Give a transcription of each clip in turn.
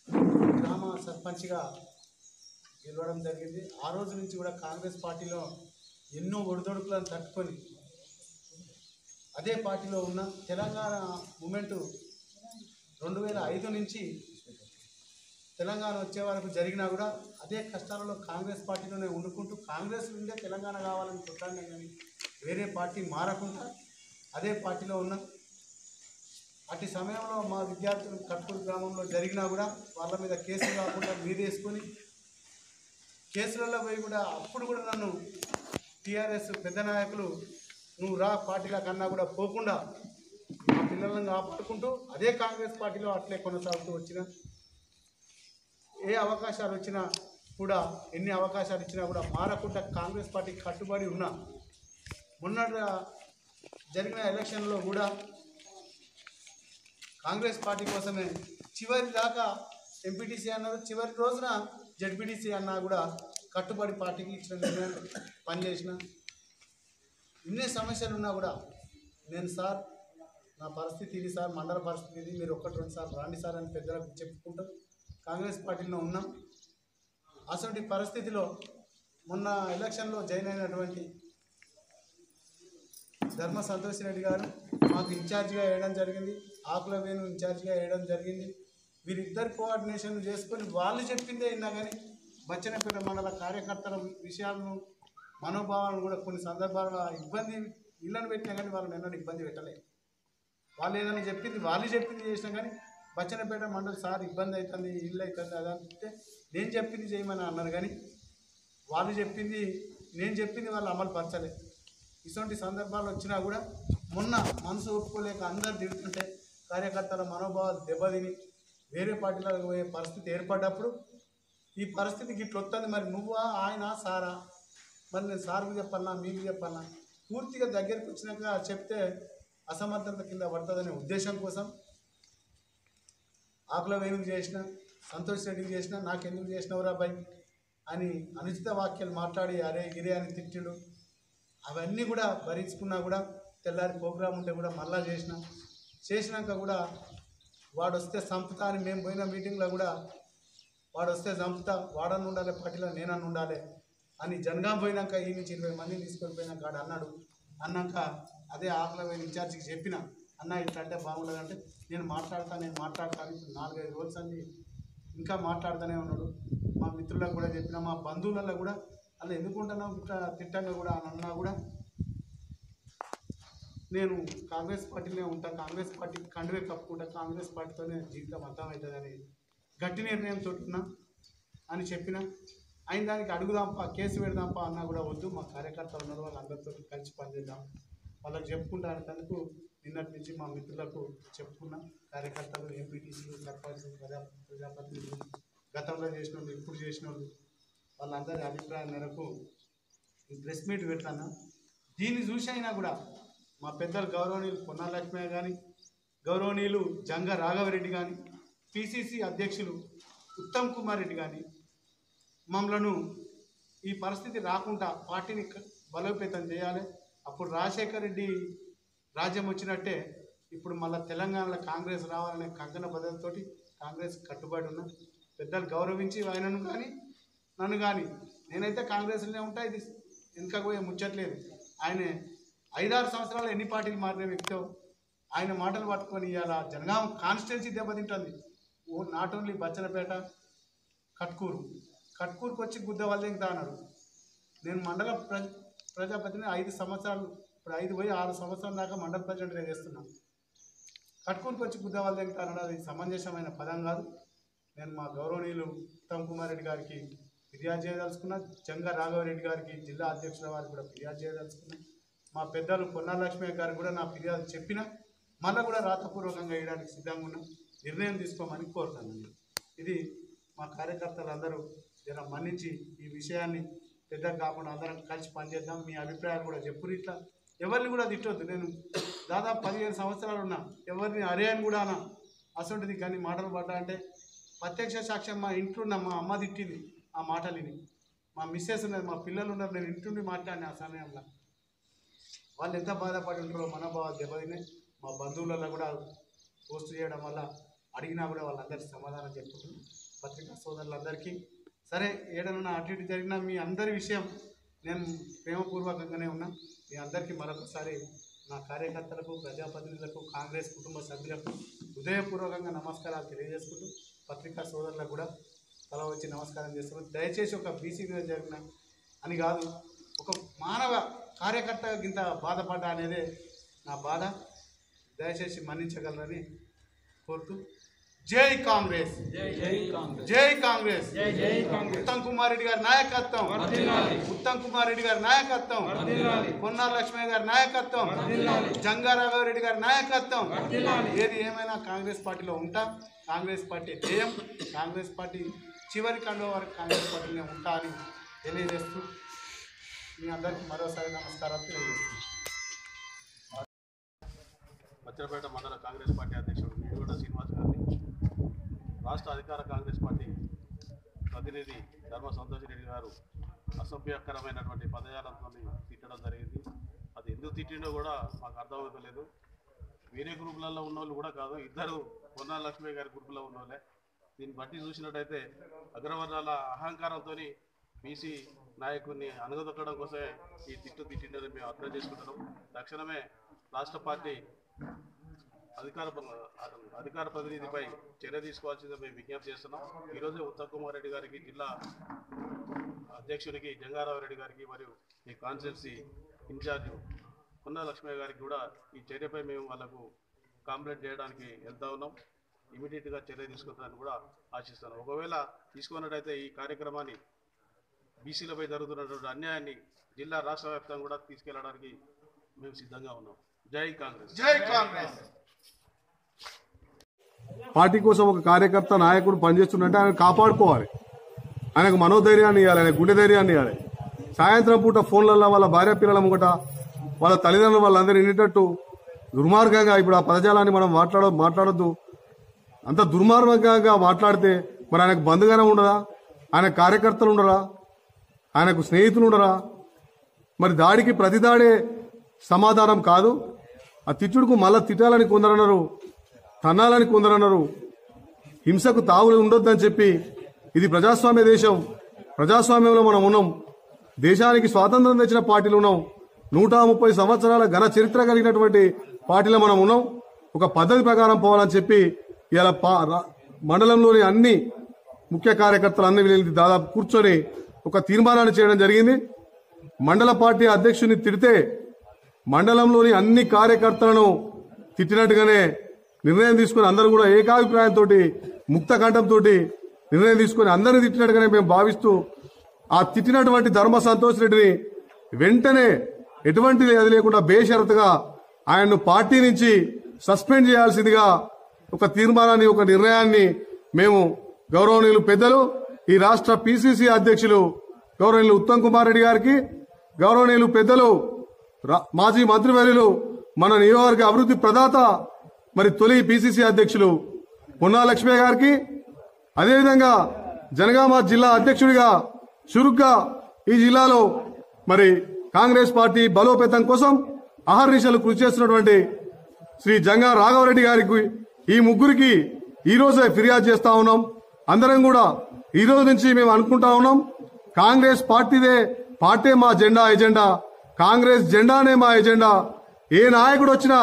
గ్రామ సర్పంచ్గా గెలవడం జరిగింది ఆ రోజు నుంచి కూడా కాంగ్రెస్ పార్టీలో ఎన్నో ఒడిదొడుకులను తట్టుకొని అదే పార్టీలో ఉన్న తెలంగాణ మూమెంటు రెండు వేల ఐదు నుంచి తెలంగాణ వచ్చే వరకు జరిగినా కూడా అదే కష్టాలలో కాంగ్రెస్ పార్టీలోనే ఉండుకుంటూ కాంగ్రెస్ నుండే తెలంగాణ కావాలని కొట్టాను కానీ వేరే పార్టీ మారకుండా అదే పార్టీలో ఉన్నా అటు సమయంలో మా విద్యార్థులు కట్కూరు గ్రామంలో జరిగినా కూడా వాళ్ళ మీద కేసులు కాకుండా మీదేసుకొని కేసులలో పోయి కూడా అప్పుడు కూడా నన్ను టీఆర్ఎస్ పెద్ద నాయకులు నువ్వు రా పార్టీల కన్నా కూడా పోకుండా మా పిల్లలను కాపాడుకుంటూ అదే కాంగ్రెస్ పార్టీలో అట్లే కొనసాగుతూ వచ్చిన ఏ అవకాశాలు వచ్చినా కూడా ఎన్ని అవకాశాలు ఇచ్చినా కూడా మారకుండా కాంగ్రెస్ పార్టీ కట్టుబడి ఉన్నా మొన్న జరిగిన ఎలక్షన్లో కూడా కాంగ్రెస్ పార్టీ కోసమే చివరి దాకా ఎంపీటీసీ అన్నారు చివరి రోజున జడ్పీటీసీ అన్నా కూడా కట్టుబడి పార్టీకి ఇచ్చిన నిర్ణయం పనిచేసిన ఇన్ని సమస్యలు ఉన్నా కూడా నేను సార్ నా పరిస్థితి ఇది సార్ మండల పరిస్థితి ఇది మీరు ఒక్కటి రెండు సార్ రాండి సార్ అని పెద్దలకు చెప్పుకుంటూ కాంగ్రెస్ పార్టీలో ఉన్నాం అసలు పరిస్థితిలో మొన్న ఎలక్షన్లో జాయిన్ అయినటువంటి ధర్మ సంతోష్ రెడ్డి గారు మాకు ఇన్ఛార్జిగా వేయడం జరిగింది ఆకుల వేణు ఇన్ఛార్జిగా వేయడం జరిగింది వీరిద్దరు కోఆర్డినేషన్ చేసుకొని వాళ్ళు చెప్పిందే అయినా కానీ బచ్చనపేట మండల కార్యకర్తల విషయాలను మనోభావాలను కూడా కొన్ని సందర్భాల్లో ఇబ్బంది ఇళ్ళని పెట్టినా కానీ వాళ్ళు నిన్న ఇబ్బంది పెట్టలేదు వాళ్ళు ఏదైనా చెప్పింది వాళ్ళు చెప్పింది చేసినా కానీ బచ్చనపేట మండలి సార్ ఇబ్బంది అవుతుంది ఇల్లు అవుతుంది అది అంటే నేను చెప్పింది చేయమని అన్నారు కానీ వాళ్ళు చెప్పింది నేను చెప్పింది వాళ్ళు అమలు పరచలేదు ఇటువంటి సందర్భాలు వచ్చినా కూడా మొన్న మనసు ఒప్పుకోలేక అందరు తిడుతుంటే కార్యకర్తల మనోభావాలు దెబ్బతిని వేరే పార్టీలకు పోయే పరిస్థితి ఏర్పడ్డప్పుడు ఈ పరిస్థితికి ఇట్లా వస్తుంది మరి నువ్వా ఆయన సారా మరి నేను సార్కి చెప్పాలా మీకు చెప్పాలా పూర్తిగా దగ్గరికి వచ్చినాక చెప్తే అసమర్థత కింద పడుతుందనే ఉద్దేశం కోసం ఆకుల వేణుకు చేసిన సంతోష్ రెడ్డికి చేసిన నాకెందుకు చేసినవురా బాయ్ అని అనుచిత వాక్యాలు మాట్లాడి అరే గిరే అని తిట్టుడు అవన్నీ కూడా భరించుకున్నా కూడా తెల్లారి ప్రోగ్రాం ఉంటే కూడా మళ్ళా చేసిన చేసినాక కూడా వాడు వస్తే సంపుతా అని మేము పోయిన మీటింగ్లో కూడా వాడు వస్తే చంపుతా వాడని ఉండాలి పార్టీలో నేనన్ను ఉండాలి అని జనగాం పోయినాక ఈ నుంచి ఇరవై మందిని తీసుకొని పోయినాక వాడు అన్నాడు అన్నాక అదే ఆకలి పోయిన ఇన్ఛార్జికి చెప్పిన అన్న ఇట్లా అంటే బాగుండదు అంటే నేను మాట్లాడతా నేను మాట్లాడతాను ఇప్పుడు నాలుగైదు రోజులు అంది ఇంకా మాట్లాడుతూనే ఉన్నాడు మా మిత్రులకు కూడా చెప్పిన మా బంధువులలో కూడా అలా ఎందుకు ఉంటున్నావు ఇట్లా తిట్టంగా కూడా అని అన్నా కూడా నేను కాంగ్రెస్ పార్టీలోనే ఉంటా కాంగ్రెస్ పార్టీ కండువే కప్పుకుంటా కాంగ్రెస్ పార్టీతోనే జీవితం అర్థమవుతుందని గట్టి నిర్ణయంతో ఉన్నా అని చెప్పిన అయిన దానికి అడుగుదాంపా కేసు పెడదాంపా అన్నా కూడా వద్దు మా కార్యకర్తలు ఉన్నారు వాళ్ళందరితో కలిసి పనిచేద్దాం వాళ్ళకి చెప్పుకుంటా అనేందుకు నిన్నటి నుంచి మా మిత్రులకు చెప్పుకున్నా కార్యకర్తలు ఎంపీటీసీలు సర్పంచ్ ప్రజా ప్రజాప్రతినిధులు గతంలో చేసిన వాళ్ళు ఇప్పుడు చేసిన వాళ్ళు వాళ్ళందరి అభిప్రాయం మేరకు ఈ ప్రెస్ మీట్ పెడతాను దీన్ని చూసి అయినా కూడా మా పెద్దలు గౌరవనీయులు పొన్నా లక్ష్మయ్య కానీ గౌరవనీయులు జంగ రాఘవరెడ్డి కానీ పిసిసి అధ్యక్షులు ఉత్తమ్ కుమార్ రెడ్డి కానీ మమ్మలను ఈ పరిస్థితి రాకుండా పార్టీని క- బలోపేతం చేయాలి అప్పుడు రాజశేఖర్ రెడ్డి రాజ్యం వచ్చినట్టే ఇప్పుడు మళ్ళీ తెలంగాణలో కాంగ్రెస్ రావాలనే కంకణ బద్దలతోటి కాంగ్రెస్ కట్టుబడి ఉన్నా పెద్దలు గౌరవించి ఆయనను కానీ నన్ను కానీ నేనైతే కాంగ్రెస్లోనే ఉంటా ఇది వెనుక పోయే ముచ్చట్లేదు ఆయన ఐదారు సంవత్సరాలు ఎన్ని పార్టీలు మారిన వ్యక్తో ఆయన మాటలు పట్టుకొని ఇవాళ జనగాం కాన్స్టిట్యున్సీ దెబ్బతింటుంది ఓ నాట్ ఓన్లీ బచ్చలపేట కట్కూరు కట్కూరుకు వచ్చి గుద్ద వల్లింగ్ అన్నాడు నేను మండల ప్ర ప్రజాపతిని ఐదు సంవత్సరాలు ఇప్పుడు ఐదు పోయి ఆరు సంవత్సరాల దాకా మండల ప్రెసిడెంట్గా చేస్తున్నాను కట్కూరుకు వచ్చి గుద్ద వల్లింగ్ అన్నాడు అది సమంజసమైన పదం కాదు నేను మా గౌరవనీయులు ఉత్తమ్ కుమార్ రెడ్డి గారికి ఫిర్యాదు చేయదలుచుకున్నా జంగా రాఘవరెడ్డి గారికి జిల్లా అధ్యక్షుల వారికి కూడా ఫిర్యాదు చేయదలుచుకున్నా మా పెద్దలు పొన్నా లక్ష్మయ్య గారికి కూడా నా ఫిర్యాదు చెప్పిన మళ్ళీ కూడా రాతపూర్వకంగా వేయడానికి సిద్ధంగా ఉన్నాం నిర్ణయం తీసుకోమని కోరుతాను ఇది మా కార్యకర్తలందరూ జర మన్నించి ఈ విషయాన్ని పెద్దగా కాకుండా అందరం కలిసి పనిచేద్దాం మీ అభిప్రాయాలు కూడా చెప్పురు ఇట్లా ఎవరిని కూడా తిట్టొద్దు నేను దాదాపు పదిహేను సంవత్సరాలు ఉన్నా ఎవరిని అరే అని కూడా అన్నా అసలుంటిది కానీ మాటలు పడ్డా అంటే ప్రత్యక్ష సాక్ష్యం మా ఇంట్లో ఉన్న మా అమ్మ తిట్టింది ఆ మాటలు విని మా మిస్సెస్ ఉన్నది మా పిల్లలు ఉన్నారు నేను ఇంటుండి మాట్లాడిన ఆ సమయంలో వాళ్ళు ఎంత బాధపడి ఉంటారో మనోభావాలు దెబ్బతినే మా బంధువులలో కూడా పోస్ట్ చేయడం వల్ల అడిగినా కూడా వాళ్ళందరికీ సమాధానం చెప్తున్నాను పత్రికా సోదరులందరికీ సరే ఏడన్నా అటు ఇటు జరిగినా మీ అందరి విషయం నేను ప్రేమపూర్వకంగానే ఉన్నా మీ అందరికీ మరొకసారి నా కార్యకర్తలకు ప్రజాప్రతినిధులకు కాంగ్రెస్ కుటుంబ సభ్యులకు హృదయపూర్వకంగా నమస్కారాలు తెలియజేసుకుంటూ పత్రికా సోదరులకు కూడా తల వచ్చి నమస్కారం చేస్తున్నాను దయచేసి ఒక బీసీ మీద జరిగిన అని కాదు ఒక మానవ కార్యకర్త ఇంత బాధపడ్డా అనేదే నా బాధ దయచేసి మన్నించగలరని కోరుతూ జై కాంగ్రెస్ జై కాంగ్రెస్ ఉత్తమ్ కుమార్ రెడ్డి గారి నాయకత్వం ఉత్తమ్ కుమార్ రెడ్డి గారి నాయకత్వం పొన్నాల లక్ష్మయ్య గారి నాయకత్వం జంగారాఘవ రెడ్డి గారి నాయకత్వం ఏది ఏమైనా కాంగ్రెస్ పార్టీలో ఉంటా కాంగ్రెస్ పార్టీ ధ్యేయం కాంగ్రెస్ పార్టీ చివరి కండువ వరకు కాంగ్రెస్ పార్టీలో ఉంటా అని తెలియజేస్తూ మీ అందరికీ మరోసారి నమస్కారాలు తెలియజేస్తున్నాను మచ్చలపేట మండల కాంగ్రెస్ పార్టీ అధ్యక్షుడు నిడుగొండ శ్రీనివాస్ గారిని రాష్ట్ర అధికార కాంగ్రెస్ పార్టీ ప్రతినిధి ధర్మ సంతోష్ రెడ్డి గారు అసభ్యకరమైనటువంటి పదజాలంతో తిట్టడం జరిగింది అది ఎందుకు తిట్టిండో కూడా మాకు అర్థమవుతలేదు వేరే గ్రూపులలో ఉన్న వాళ్ళు కూడా కాదు ఇద్దరు పొన్నా లక్ష్మీ గారి గ్రూపులో ఉన్న వాళ్ళే దీన్ని బట్టి చూసినట్టయితే అగ్రవర్ణాల అహంకారంతో బీసీ నాయకుడిని అనగదొక్కడం కోసమే ఈ తిట్టు తిట్టిండని మేము అర్థం చేసుకుంటున్నాం తక్షణమే రాష్ట్ర పార్టీ అధికార అధికార ప్రతినిధిపై చర్య తీసుకోవాల్సిందిగా మేము విజ్ఞప్తి చేస్తున్నాం ఈరోజే ఉత్తమ్ కుమార్ రెడ్డి గారికి జిల్లా అధ్యక్షుడికి జంగారావు రెడ్డి గారికి మరియు ఈ కాన్స్టిట్యున్సీ ఇన్ఛార్జ్ పొన్న లక్ష్మయ్య గారికి కూడా ఈ చర్యపై మేము వాళ్ళకు కంప్లైంట్ చేయడానికి వెళ్తా ఉన్నాం ఇమీడియట్గా చర్య తీసుకుంటారని కూడా ఆశిస్తున్నాం ఒకవేళ తీసుకున్నట్టయితే ఈ కార్యక్రమాన్ని బీసీలపై జరుగుతున్నటువంటి అన్యాయాన్ని జిల్లా రాష్ట్ర వ్యాప్తంగా కూడా తీసుకెళ్లడానికి మేము సిద్ధంగా ఉన్నాం జై కాంగ్రెస్ జై కాంగ్రెస్ పార్టీ కోసం ఒక కార్యకర్త నాయకుడు పనిచేస్తుందంటే ఆయన కాపాడుకోవాలి ఆయనకు మనోధైర్యాన్ని ఇవ్వాలి ఆయన గుండె ధైర్యాన్ని ఇవ్వాలి సాయంత్రం పూట ఫోన్లలో వాళ్ళ భార్య పిల్లల ముంగట వాళ్ళ తల్లిదండ్రులు వాళ్ళందరూ వినేటట్టు దుర్మార్గంగా ఇప్పుడు ఆ పదజాలాన్ని మనం మాట్లాడ మాట్లాడొద్దు అంత దుర్మార్గంగా మాట్లాడితే మరి ఆయనకు బంధుగానే ఉండరా ఆయన కార్యకర్తలు ఉండరా ఆయనకు స్నేహితులు ఉండరా మరి దాడికి ప్రతి దాడే సమాధానం కాదు ఆ తిట్టుడుకు మళ్ళా తిట్టాలని కొందరన్నారు తన్నాలని కొందరన్నారు హింసకు తావులు ఉండొద్దని చెప్పి ఇది ప్రజాస్వామ్య దేశం ప్రజాస్వామ్యంలో మనం ఉన్నాం దేశానికి స్వాతంత్రం తెచ్చిన పార్టీలు ఉన్నాం నూట ముప్పై సంవత్సరాల ఘన చరిత్ర కలిగినటువంటి పార్టీలో మనం ఉన్నాం ఒక పద్ధతి ప్రకారం పోవాలని చెప్పి ఇలా పా- రా- మండలంలోని అన్ని ముఖ్య కార్యకర్తలు అన్ని వీళ్ళు దాదాపు కూర్చొని ఒక తీర్మానాన్ని చేయడం జరిగింది మండల పార్టీ అధ్యక్షుని తిడితే మండలంలోని అన్ని కార్యకర్తలను తిట్టినట్టుగానే నిర్ణయం తీసుకుని అందరూ కూడా ఏకాభిప్రాయంతో ముక్త కంఠంతో నిర్ణయం తీసుకుని అందరిని తిట్టినట్టుగానే మేము భావిస్తూ ఆ తిట్టినటువంటి ధర్మ సంతోష్ రెడ్డిని వెంటనే ఎటువంటి అది లేకుండా బేషరతుగా ఆయన్ను పార్టీ నుంచి సస్పెండ్ చేయాల్సిందిగా ఒక తీర్మానాన్ని ఒక నిర్ణయాన్ని మేము గౌరవనీయులు పెద్దలు ఈ రాష్ట్ర పిసిసి అధ్యక్షులు గౌరవనీయులు ఉత్తమ్ కుమార్ రెడ్డి గారికి గౌరవనీయులు పెద్దలు రా- మాజీ మంత్రివర్యులు మన నియోజకవర్గ అభివృద్ధి ప్రదాత మరి తొలి పిసిసి అధ్యక్షులు పొన్నా లక్ష్మయ్య గారికి అదేవిధంగా జనగామ జిల్లా అధ్యక్షుడిగా చురుగ్గా ఈ జిల్లాలో మరి కాంగ్రెస్ పార్టీ బలోపేతం కోసం అహర్నిశలు కృషి చేస్తున్నటువంటి శ్రీ జంగా రాఘవరెడ్డి గారికి ఈ ముగ్గురికి ఈ రోజే ఫిర్యాదు చేస్తా ఉన్నాం అందరం కూడా ఈ రోజు నుంచి మేము అనుకుంటా ఉన్నాం కాంగ్రెస్ పార్టీదే పార్టీ మా జెండా ఎజెండా కాంగ్రెస్ జెండానే మా ఎజెండా ఏ నాయకుడు వచ్చినా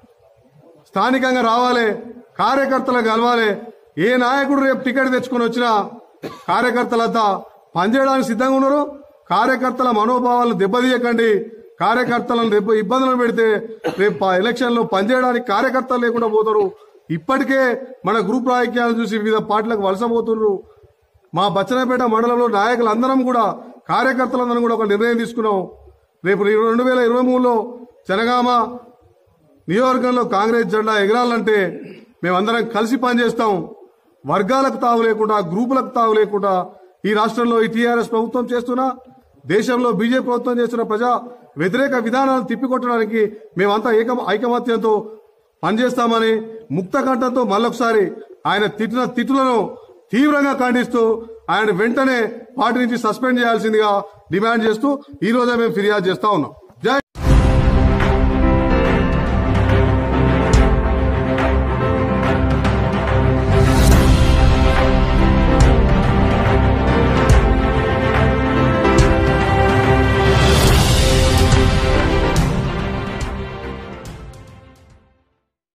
స్థానికంగా రావాలి కార్యకర్తలు కలవాలి ఏ నాయకుడు రేపు టికెట్ తెచ్చుకొని వచ్చినా కార్యకర్తలంతా పనిచేయడానికి సిద్ధంగా ఉన్నారు కార్యకర్తల మనోభావాలను దెబ్బతీయకండి కార్యకర్తలను రేపు ఇబ్బందులు పెడితే రేపు ఆ ఎలక్షన్లో పనిచేయడానికి కార్యకర్తలు లేకుండా పోతారు ఇప్పటికే మన గ్రూప్ రాజకీయాలను చూసి వివిధ పార్టీలకు వలసపోతున్నారు మా బచ్చనపేట మండలంలో నాయకులందరం కూడా కార్యకర్తలందరం కూడా ఒక నిర్ణయం తీసుకున్నాం రేపు రెండు వేల ఇరవై మూడులో జనగామ నియోజకవర్గంలో కాంగ్రెస్ జెండా ఎగరాలంటే మేమందరం కలిసి పనిచేస్తాం వర్గాలకు తావు లేకుండా గ్రూపులకు తావు లేకుండా ఈ రాష్ట్రంలో ఈ టీఆర్ఎస్ ప్రభుత్వం చేస్తున్నా దేశంలో బీజేపీ ప్రభుత్వం చేస్తున్న ప్రజా వ్యతిరేక విధానాలను తిప్పికొట్టడానికి మేమంతా ఏక ఐకమత్యంతో పనిచేస్తామని ముక్త కంఠంతో మళ్ళొకసారి ఆయన తిట్టిన తిట్టులను తీవ్రంగా ఖండిస్తూ ఆయన వెంటనే పార్టీ నుంచి సస్పెండ్ చేయాల్సిందిగా డిమాండ్ చేస్తూ ఈ రోజే మేము ఫిర్యాదు చేస్తా ఉన్నాం